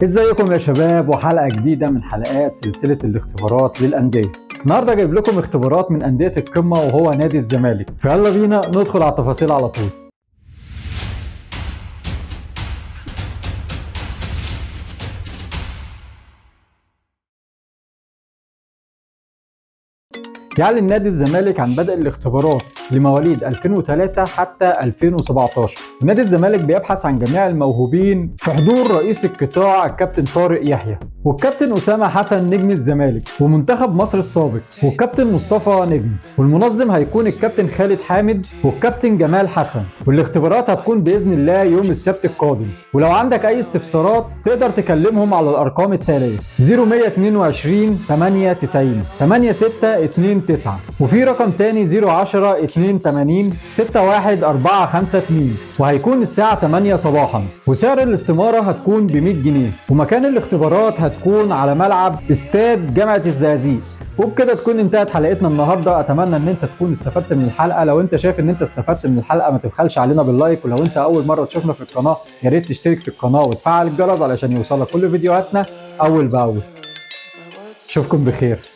ازيكم يا شباب وحلقه جديده من حلقات سلسله الاختبارات للانديه النهارده جايب لكم اختبارات من انديه القمه وهو نادي الزمالك فيلا بينا ندخل على التفاصيل على طول يعلن نادي الزمالك عن بدء الاختبارات لمواليد 2003 حتى 2017 ونادي الزمالك بيبحث عن جميع الموهوبين في حضور رئيس القطاع الكابتن طارق يحيى والكابتن أسامة حسن نجم الزمالك ومنتخب مصر السابق والكابتن مصطفى نجم والمنظم هيكون الكابتن خالد حامد والكابتن جمال حسن والاختبارات هتكون بإذن الله يوم السبت القادم ولو عندك أي استفسارات تقدر تكلمهم على الأرقام التالية 0122 890 8629 وفي رقم تاني 010 82 61452 وهيكون الساعة 8 صباحا وسعر الاستمارة هتكون ب 100 جنيه ومكان الاختبارات هتكون على ملعب استاد جامعة الزقازيق وبكده تكون انتهت حلقتنا النهارده اتمنى ان انت تكون استفدت من الحلقه لو انت شايف ان انت استفدت من الحلقه ما تبخلش علينا باللايك ولو انت اول مره تشوفنا في القناه يا ريت تشترك في القناه وتفعل الجرس علشان يوصلك كل فيديوهاتنا اول باول اشوفكم بخير